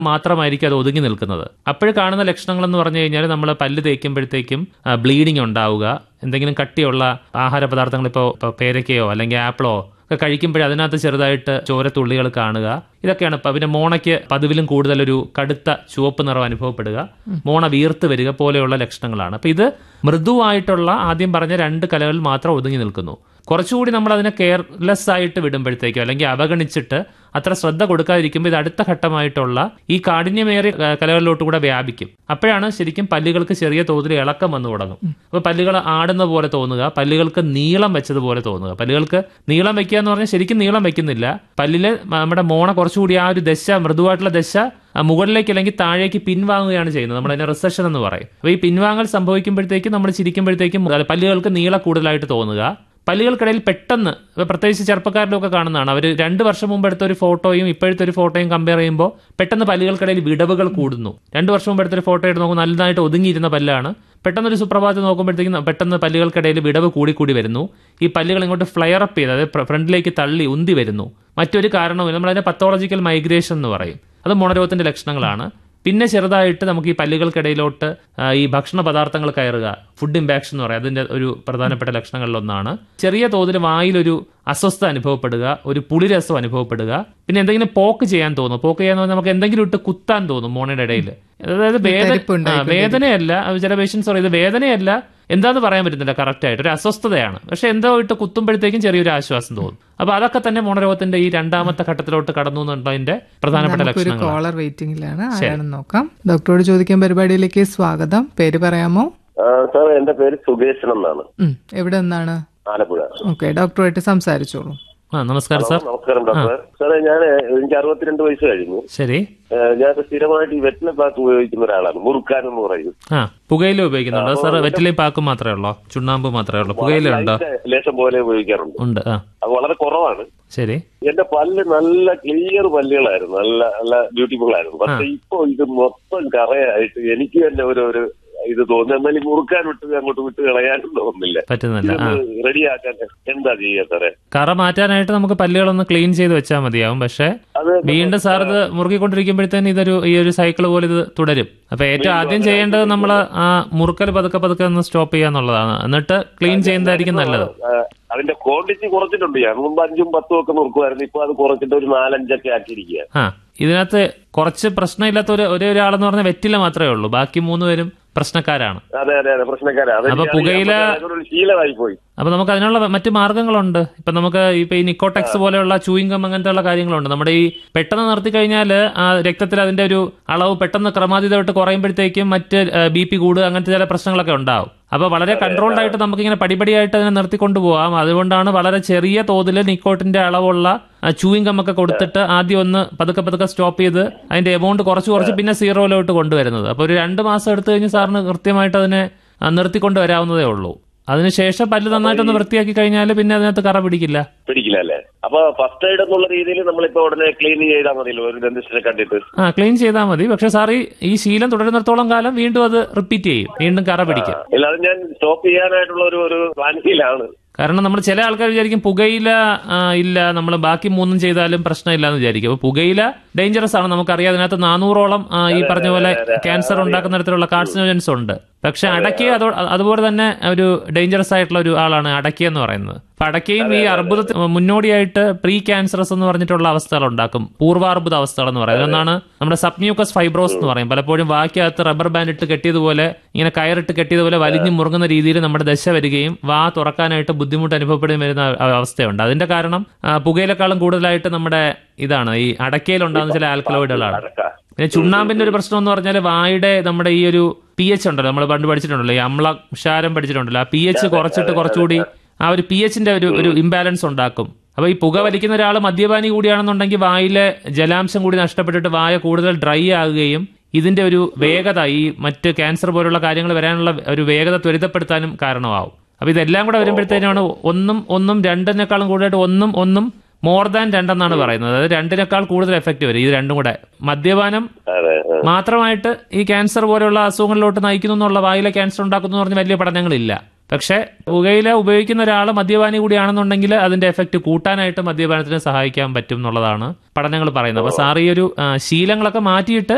മാത്രമായിരിക്കും അത് ഒതുങ്ങി നിൽക്കുന്നത് അപ്പോഴും കാണുന്ന ലക്ഷണങ്ങൾ എന്ന് പറഞ്ഞു കഴിഞ്ഞാൽ നമ്മൾ പല്ല് തേക്കുമ്പോഴത്തേക്കും ബ്ലീഡിങ് ഉണ്ടാവുക എന്തെങ്കിലും കട്ടിയുള്ള ആഹാര പദാർത്ഥങ്ങൾ ഇപ്പോൾ ഇപ്പോൾ പേരയ്ക്കയോ അല്ലെങ്കിൽ ആപ്പിളോ ഒക്കെ കഴിക്കുമ്പോഴേ അതിനകത്ത് ചെറുതായിട്ട് ചോരത്തുള്ളികൾ കാണുക ഇതൊക്കെയാണ് ഇപ്പം പിന്നെ മോണയ്ക്ക് പതിവിലും കൂടുതൽ ഒരു കടുത്ത ചുവപ്പ് നിറം അനുഭവപ്പെടുക മോണ വീർത്ത് വരിക പോലെയുള്ള ലക്ഷണങ്ങളാണ് അപ്പം ഇത് മൃദുവായിട്ടുള്ള ആദ്യം പറഞ്ഞ രണ്ട് കലകൾ മാത്രം ഒതുങ്ങി നിൽക്കുന്നു കുറച്ചുകൂടി നമ്മൾ അതിനെ കെയർലെസ് ആയിട്ട് വിടുമ്പോഴത്തേക്കോ അല്ലെങ്കിൽ അവഗണിച്ചിട്ട് അത്ര ശ്രദ്ധ കൊടുക്കാതിരിക്കുമ്പോൾ ഇത് അടുത്ത ഘട്ടമായിട്ടുള്ള ഈ കാഠിന്യമേറിയ ക- കലകളിലോട്ട് കൂടെ വ്യാപിക്കും അപ്പോഴാണ് ശരിക്കും പല്ലുകൾക്ക് ചെറിയ തോതിൽ ഇളക്കം വന്നു തുടങ്ങും അപ്പോൾ പല്ലുകൾ ആടുന്ന പോലെ തോന്നുക പല്ലുകൾക്ക് നീളം വെച്ചതുപോലെ തോന്നുക പല്ലുകൾക്ക് നീളം വെക്കുക എന്ന് പറഞ്ഞാൽ ശരിക്കും നീളം വെക്കുന്നില്ല പല്ലില് നമ്മുടെ മോണ കുറച്ചുകൂടി ആ ഒരു ദശ മൃദുവായിട്ടുള്ള ദശ ആ മുകളിലേക്ക് അല്ലെങ്കിൽ താഴേക്ക് പിൻവാങ്ങുകയാണ് ചെയ്യുന്നത് നമ്മൾ അതിനെ റിസഷൻ എന്ന് പറയും അപ്പോൾ ഈ പിൻവാങ്ങൽ സംഭവിക്കുമ്പോഴത്തേക്കും നമ്മൾ ചിരിക്കുമ്പോഴത്തേക്കും പല്ലുകൾക്ക് നീളം കൂടുതലായിട്ട് തോന്നുക പല്ലുകൾക്കിടയിൽ പെട്ടെന്ന് ഇപ്പൊ പ്രത്യേകിച്ച് ചെറുപ്പക്കാരിലൊക്കെ കാണുന്നതാണ് അവർ രണ്ട് വർഷം മുമ്പ് എടുത്ത ഒരു ഫോട്ടോയും ഇപ്പോഴത്തെ ഒരു ഫോട്ടോയും കമ്പയർ ചെയ്യുമ്പോൾ പെട്ടെന്ന് പല്ലുകൾക്കിടയിൽ വിടവുകൾ കൂടുന്നു രണ്ട് വർഷം മുമ്പ് എടുത്തൊരു ഫോട്ടോ എടുത്ത് നോക്കുമ്പോൾ നല്ലതായിട്ട് ഒതുങ്ങിയിരുന്ന പല്ലാണ് പെട്ടെന്ന് ഒരു സുപ്രഭാതം നോക്കുമ്പോഴത്തേക്കും പെട്ടെന്ന് പല്ലുകൾക്കിടയിൽ വിടവ് കൂടി കൂടി വരുന്നു ഈ പല്ലുകൾ ഇങ്ങോട്ട് ഫ്ലയർ അപ്പ് ചെയ്ത് അതായത് ഫ്രണ്ടിലേക്ക് തള്ളി ഉന്തി വരുന്നു മറ്റൊരു കാരണവും നമ്മളതിനെ പത്തോളജിക്കൽ മൈഗ്രേഷൻ എന്ന് പറയും അത് മോണരോഗത്തിന്റെ ലക്ഷണങ്ങളാണ് പിന്നെ ചെറുതായിട്ട് നമുക്ക് ഈ പല്ലുകൾക്കിടയിലോട്ട് ആ, ഈ ഭക്ഷണ പദാർത്ഥങ്ങൾ കയറുക ഫുഡ് ഇമ്പാക്ഷൻ എന്ന് പറയാം അതിന്റെ ഒരു പ്രധാനപ്പെട്ട ലക്ഷണങ്ങളിലൊന്നാണ് ചെറിയ തോതിൽ വായിലൊരു അസ്വസ്ഥത അനുഭവപ്പെടുക ഒരു പുളിരസം അനുഭവപ്പെടുക പിന്നെ എന്തെങ്കിലും പോക്ക് ചെയ്യാൻ തോന്നും പോക്ക് ചെയ്യാന്ന് പറഞ്ഞാൽ നമുക്ക് എന്തെങ്കിലും ഇട്ട് കുത്താൻ തോന്നും മോണയുടെ ഇടയിൽ അതായത് വേദന തരിപ്പ് ആ, വേദനയല്ല അത് ചില പേഷ്യൻസ് പറയും ഇത് വേദനയല്ല എന്താന്ന് പറയാൻ പറ്റുന്നില്ല കറക്റ്റ് ആയിട്ട് ഒരു അസ്വസ്ഥതയാണ് പക്ഷെ എന്തോ ഇട്ട് കുത്തുമ്പോഴത്തേക്കും ചെറിയൊരു ആശ്വാസം തോന്നും അപ്പൊ അതൊക്കെ തന്നെ മോണരോഗത്തിന്റെ ഈ രണ്ടാമത്തെ ഘട്ടത്തിലോട്ട് കടന്നു എന്നുള്ളതിന്റെ പ്രധാനപ്പെട്ട നമുക്കൊരു ലക്ഷണങ്ങളാണ് കോളർ വെയിറ്റിംഗിലാണ് ആരാണെന്ന് നോക്കാം ഡോക്ടറോട് ചോദിക്കാൻ പരിപാടിയിലേക്ക് സ്വാഗതം പേര് പറയാമോ ആ, സാർ എന്റെ പേര് സുകേശൻ എന്നാണ് ഉം, എവിടെ നിന്നാണ് ആലപ്പുഴ ഓക്കെ ഡോക്ടറുമായിട്ട് സംസാരിച്ചോളൂ ആ നമസ്കാരം സാർ നമസ്കാരം ഡോക്ടർ സാറേ ഞാൻ എനിക്ക് അറുപത്തിരണ്ട് വയസ്സ് കഴിഞ്ഞു ശരി ഏ, ഞാൻ സ്ഥിരമായിട്ട് ഈ വെറ്റില പാക്ക് ഉപയോഗിക്കുന്ന ഒരാളാണ് മുറുക്കാൻ എന്ന് പറയും ആ പുകയില ഉപയോഗിക്കുന്നുണ്ടോ സാർ വെറ്റിലയും പാക്ക് മാത്രമേ ഉള്ളോ ചുണ്ണാമ്പ് മാത്രമേ ഉള്ളൂ പുകയില ഉണ്ടോ ലൈറ്റ് ലേശം പോലെ ഉപയോഗിക്കാറുണ്ട് ഉണ്ട് ആ അത് വളരെ കുറവാണ് ശരി എന്റെ പല്ല് നല്ല ക്ലിയർ പല്ലുകളായിരുന്നു നല്ല നല്ല ബ്യൂട്ടിഫുൾ ആയിരുന്നു പക്ഷെ ഇപ്പൊ ഇത് മൊത്തം കറയായിട്ട് എനിക്ക് തന്നെ ഒരു ഒരു ഇത് തോന്നുന്നു എന്നാൽ ഈ മുറുക്കാൻ വിട്ട് അങ്ങോട്ട് വിട്ട് കളയാനും തോന്നുന്നില്ല പറ്റുന്നില്ല ആ ഇതൊന്ന് റെഡിയാക്കാൻ എന്താ ചെയ്യുക സാറേ കറ മാറ്റാനായിട്ട് നമുക്ക് പല്ലുകളൊന്ന് ക്ലീൻ ചെയ്ത് വെച്ചാൽ മതിയാവും പക്ഷെ അത് വീണ്ടും സാർ ഇത് മുറുകിക്കൊണ്ടിരിക്കുമ്പോഴത്തേന് ഇതൊരു ഈ ഒരു സൈക്കിൾ പോലെ ഇത് തുടരും അപ്പൊ ഏറ്റവും ആദ്യം ചെയ്യേണ്ടത് നമ്മൾ ആ മുറുക്കൽ പതുക്കെ പതുക്കെ ഒന്ന് സ്റ്റോപ്പ് ചെയ്യാന്നുള്ളതാണ് എന്നിട്ട് ക്ലീൻ ചെയ്യുന്നതായിരിക്കും നല്ലത് ആ, അതിന്റെ ക്വാണ്ടിറ്റി കുറച്ചിട്ടുണ്ട് ഞാൻ മുമ്പ് അഞ്ചും പത്തും ഒക്കെ നോക്കുമായിരുന്നു ഇപ്പൊ അത് കുറച്ചിട്ട് ഒരു നാലഞ്ചൊക്കെ ആക്കിയിരിക്കുക ആ ഇതിനകത്ത് കുറച്ച് പ്രശ്നമില്ലാത്ത ഒരു ഒരേ ഒരാളെന്ന് പറഞ്ഞാൽ വെറ്റില മാത്രമേ ഉള്ളൂ ബാക്കി മൂന്ന് പേരും പ്രശ്നക്കാരാണ് അതെ അതെ അതെ പ്രശ്നക്കാരാ അത് അപ്പൊ എനിക്ക് പുകയില- അറിയാം. പക്ഷേ അതൊരു ശീലമായി പോയി അപ്പൊ നമുക്ക് അതിനുള്ള മറ്റു മാർഗങ്ങളുണ്ട് ഇപ്പൊ നമുക്ക് ഇപ്പൊ ഈ നിക്കോടെക്സ് പോലെയുള്ള ചൂയിങ്കം അങ്ങനത്തെ ഉള്ള കാര്യങ്ങളുണ്ട് നമ്മുടെ ഈ പെട്ടെന്ന് നിർത്തി കഴിഞ്ഞാൽ ആ രക്തത്തിൽ അതിന്റെ ഒരു അളവ് പെട്ടെന്ന് ക്രമാതീതമായിട്ട് കുറയുമ്പോഴത്തേക്കും മറ്റ് ബി പി കൂടുക അങ്ങനത്തെ ചില പ്രശ്നങ്ങളൊക്കെ ഉണ്ടാവും അപ്പൊ വളരെ കൺട്രോൾഡ് ആയിട്ട് നമുക്ക് ഇങ്ങനെ പടിപടിയായിട്ട് അതിനെ നിർത്തിക്കൊണ്ടു പോകാം അതുകൊണ്ടാണ് വളരെ ചെറിയ തോതിൽ നിക്കോട്ടിന്റെ അളവുള്ള ചൂയിങ്കം ഒക്കെ കൊടുത്തിട്ട് ആദ്യം ഒന്ന് പതുക്കെ പതുക്കെ സ്റ്റോപ്പ് ചെയ്ത് അതിന്റെ എമൗണ്ട് കുറച്ച് കുറച്ച് പിന്നെ സീറോയിലോട്ട് കൊണ്ടുവരുന്നത് അപ്പൊ ഒരു രണ്ട് മാസം എടുത്തു കഴിഞ്ഞ് സാറിന് കൃത്യമായിട്ട് അതിനെ ആ, നിർത്തിക്കൊണ്ട് വരാവുന്നതേ ഉള്ളൂ അതിനുശേഷം പല്ല് നന്നായിട്ടൊന്ന് വൃത്തിയാക്കി കഴിഞ്ഞാൽ പിന്നെ അതിനകത്ത് കറ പിടിക്കില്ല പിടിക്കില്ല അല്ലേ അപ്പൊ ഫസ്റ്റ് എയ്ഡ് എന്നുള്ള രീതിയിൽ നമ്മളിപ്പോ ഉടനെ ക്ലീൻ ചെയ്താൽ മതിയല്ലോ ഒരു ഡെന്റിസ്റ്റിനെ കണ്ടിട്ട് ആ ക്ലീൻ ചെയ്താൽ മതി പക്ഷെ സാർ ഈ ഈ ശീലം തുടരുന്നിടത്തോളം കാലം വീണ്ടും അത് റിപ്പീറ്റ് ചെയ്യും വീണ്ടും കറ പിടിക്കും അല്ലാതെ ഞാൻ സ്റ്റോപ്പ് ചെയ്യാനായിട്ടുള്ള ഒരു ഒരു പ്ലാനിങ്ങിലാണ് കാരണം നമ്മൾ ചില ആൾക്കാർ വിചാരിക്കും പുകയില ആ, ഇല്ല നമ്മൾ ബാക്കി മൂന്നും ചെയ്താലും പ്രശ്നമില്ല എന്ന് വിചാരിക്കും അപ്പൊ പുകയില ഡേഞ്ചറസ് ആണ് നമുക്കറിയാം അതിനകത്ത് നാനൂറോളം ആ, ഈ പറഞ്ഞ പോലെ ക്യാൻസർ ഉണ്ടാക്കുന്ന തരത്തിലുള്ള കാർസിനോജൻസ് ഉണ്ട് പക്ഷെ അടക്കിയ അതോ അതുപോലെ തന്നെ ഒരു ഡേഞ്ചറസ് ആയിട്ടുള്ള ഒരു ആളാണ് അടക്കിയ എന്ന് പറയുന്നത് അപ്പൊ അടക്കയും ഈ അർബുദത്തിന് മുന്നോടിയായിട്ട് പ്രീ ക്യാൻസറസ് എന്ന് പറഞ്ഞിട്ടുള്ള അവസ്ഥകൾ ഉണ്ടാക്കും പൂർവാർബുദ അവസ്ഥകൾ എന്ന് പറയുന്നത് ഒന്നാണ് നമ്മുടെ സബ്മ്യൂക്കസ് ഫൈബ്രോസ് എന്ന് പറയും പലപ്പോഴും വാക്കകത്ത് റബ്ബർ ബാൻഡ് ഇട്ട് കെട്ടിയതുപോലെ ഇങ്ങനെ കയറിട്ട് കെട്ടിയതുപോലെ വലിഞ്ഞു മുറുങ്ങുന്ന രീതിയിൽ നമ്മുടെ ദശ വരികയും വാ തുറക്കാനായിട്ട് ബുദ്ധിമുട്ട് അനുഭവപ്പെടുകയും വരുന്ന അവ- അവസ്ഥയുണ്ട് അതിന്റെ കാരണം ആ, പുകയിലെക്കാളും കൂടുതലായിട്ട് നമ്മുടെ ഇതാണ് ഈ അടക്കയിൽ ഉണ്ടാകുന്ന ചില ആൽക്കലോയിഡുകളാണ് അടക്ക പിന്നെ ചുണ്ണാമ്പിന്റെ ഒരു പ്രശ്നം എന്ന് പറഞ്ഞാൽ വായുടെ നമ്മുടെ ഈ ഒരു പി എച്ച് ഉണ്ടല്ലോ നമ്മൾ പണ്ട് പഠിച്ചിട്ടുണ്ടല്ലോ ഈ അമ്ല ക്ഷാരം പഠിച്ചിട്ടുണ്ടല്ലോ ആ പി എച്ച് കുറച്ചിട്ട് കുറച്ചുകൂടി ആ ഒരു പി എച്ചിന്റെ ഒരു ഒരു ഇംബാലൻസ് ഉണ്ടാക്കും അപ്പൊ ഈ പുക വലിക്കുന്ന ഒരാൾ മദ്യപാനി കൂടിയാണെന്നുണ്ടെങ്കിൽ വായിലെ ജലാംശം കൂടി നഷ്ടപ്പെട്ടിട്ട് വായ കൂടുതൽ ഡ്രൈ ആകുകയും ഇതിന്റെ ഒരു വേഗത ഈ മറ്റ് ക്യാൻസർ പോലുള്ള കാര്യങ്ങൾ വരാനുള്ള ഒരു വേഗത ത്വരിതപ്പെടുത്താനും കാരണമാവും അപ്പൊ ഇതെല്ലാം കൂടെ വരുമ്പോഴത്തേനാണ് ഒന്നും ഒന്നും രണ്ടിനേക്കാളും കൂടുതലായിട്ട് ഒന്നും ഒന്നും മോർ ദാൻ രണ്ടെന്നാണ് പറയുന്നത് അതായത് രണ്ടിനേക്കാൾ കൂടുതൽ എഫക്റ്റ് വരും ഇത് രണ്ടും കൂടെ മദ്യപാനം അതെ ആ. മാത്രമായിട്ട് ഈ ക്യാൻസർ പോലെയുള്ള അസുഖങ്ങളിലോട്ട് നയിക്കുന്നു എന്നുള്ള വായിലെ ക്യാൻസർ ഉണ്ടാക്കുന്നു എന്ന് പറഞ്ഞ വലിയ പഠനങ്ങളില്ല പക്ഷെ പുകയില ഉപയോഗിക്കുന്ന ഒരാൾ മദ്യപാനി കൂടിയാണെന്നുണ്ടെങ്കിൽ അതിന്റെ എഫക്റ്റ് കൂട്ടാനായിട്ട് മദ്യപാനത്തിന് സഹായിക്കാൻ പറ്റും എന്നുള്ളതാണ് പഠനങ്ങൾ പറയുന്നത് അപ്പൊ സാർ ഈ ഒരു ആ, ശീലങ്ങളൊക്കെ മാറ്റിയിട്ട്